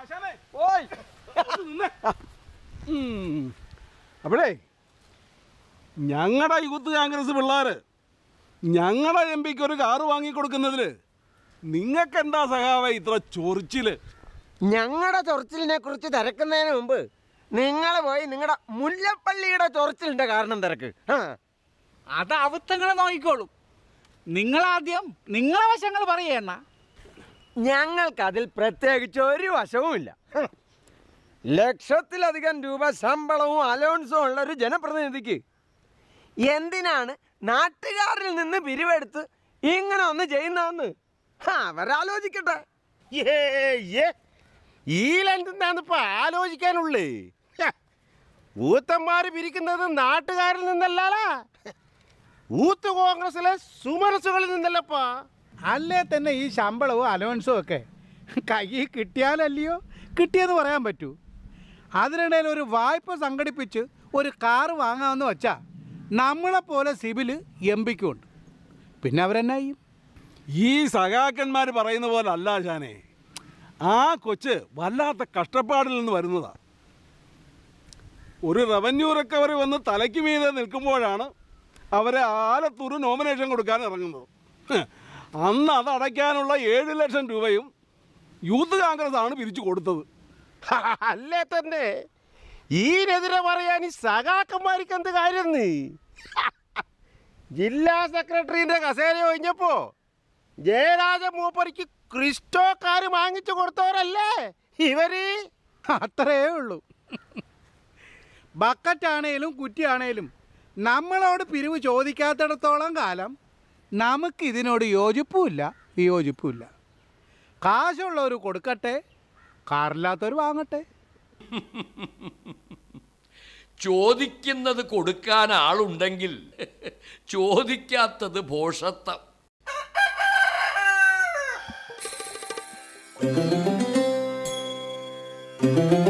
ഓയ് അപ്പോഴേ ഞങ്ങളുടെ യൂത്ത് കോൺഗ്രസ് പിള്ളേര് ഞങ്ങളുടെ എം പിക്ക് ഒരു കാറ് വാങ്ങിക്കൊടുക്കുന്നതിൽ നിങ്ങൾക്ക് എന്താ സഹാവ ഇത്ര ചൊറിച്ചില് ഞങ്ങളുടെ ചൊറിച്ചിലിനെ കുറിച്ച് തിരക്കുന്നതിന് മുമ്പ് നിങ്ങൾ പോയി നിങ്ങളുടെ മുല്ലപ്പള്ളിയുടെ ചൊറിച്ചിലിന്റെ കാരണം തിരക്ക് ആ. അത് അവത്തങ്ങളെ നോക്കിക്കോളും നിങ്ങളാദ്യം നിങ്ങളെ വശങ്ങൾ പറയണ്ണ ഞങ്ങൾക്കതിൽ പ്രത്യേകിച്ച് ഒരു വശവുമില്ല ഹ്. ലക്ഷത്തിലധികം രൂപ ശമ്പളവും അലവൻസും ഉള്ള ഒരു ജനപ്രതിനിധിക്ക് എന്തിനാണ് നാട്ടുകാരിൽ നിന്ന് പിരിവെടുത്ത് ഇങ്ങനെ ഒന്ന് ചെയ്യുന്നതെന്ന് ഹാ, അവരാലോചിക്കട്ടെ ഏ, ഏ. ഈലെന്തെന്നാണിപ്പോ ആലോചിക്കാനുള്ളേ ഹ. ഊത്തന്മാര് പിരിക്കുന്നത് നാട്ടുകാരിൽ നിന്നല്ലാലാ ഊത്ത് കോൺഗ്രസിലെ സുമനസുകളിൽ നിന്നല്ലപ്പാ അല്ലേ തന്നെ ഈ ശമ്പളവും അലവൻസും ഒക്കെ കയ്യിൽ കിട്ടിയാലല്ലയോ കിട്ടിയെന്ന് പറയാൻ പറ്റൂ അതിനിടയിൽ ഒരു വായ്പ സംഘടിപ്പിച്ച് ഒരു കാറ് വാങ്ങാമെന്ന് വെച്ചാൽ നമ്മളെപ്പോലെ സിബില് എം പിക്കുണ്ട് പിന്നെ അവരെന്നാ ചെയ്യും ഈ സഖാക്കന്മാർ പറയുന്ന പോലെ അല്ല ഷാനെ ആ കൊച്ച് വല്ലാത്ത കഷ്ടപ്പാടിൽ നിന്ന് വരുന്നതാ ഒരു റവന്യൂ റിക്കവറി വന്ന് തലയ്ക്ക് മീതെ നിൽക്കുമ്പോഴാണ് അവരെ ആലത്തൂർ നോമിനേഷൻ കൊടുക്കാൻ ഇറങ്ങുന്നത് ഹ്. അന്ന് അത് അടയ്ക്കാനുള്ള ഏഴ് ലക്ഷം രൂപയും യൂത്ത് കോൺഗ്രസ് ആണ് പിരിച്ചു കൊടുത്തത് ഹ, അല്ലേ തന്നെ ഈനെതിരെ പറയാൻ ഈ സഖാക്കന്മാർക്ക് എന്ത് കാര്യം നീ ജില്ലാ സെക്രട്ടറിന്റെ കസേര ഒഴിഞ്ഞപ്പോ ജയരാജ മൂപ്പരിക്ക് ക്രിസ്റ്റോക്കാര് വാങ്ങിച്ചു കൊടുത്തവരല്ലേ ഇവര് അത്രേ ഉള്ളൂ ബക്കറ്റാണേലും കുറ്റിയാണേലും നമ്മളോട് പിരിവ് ചോദിക്കാത്തിടത്തോളം കാലം നമുക്ക് ഇതിനോട് യോജിപ്പുമില്ല വിയോജിപ്പുമില്ല കാശുള്ളവർ കൊടുക്കട്ടെ കാറില്ലാത്തവർ വാങ്ങട്ടെ ചോദിക്കുന്നത് കൊടുക്കാൻ ആളുണ്ടെങ്കിൽ ചോദിക്കാത്തത് ഭോഷത്വം ആ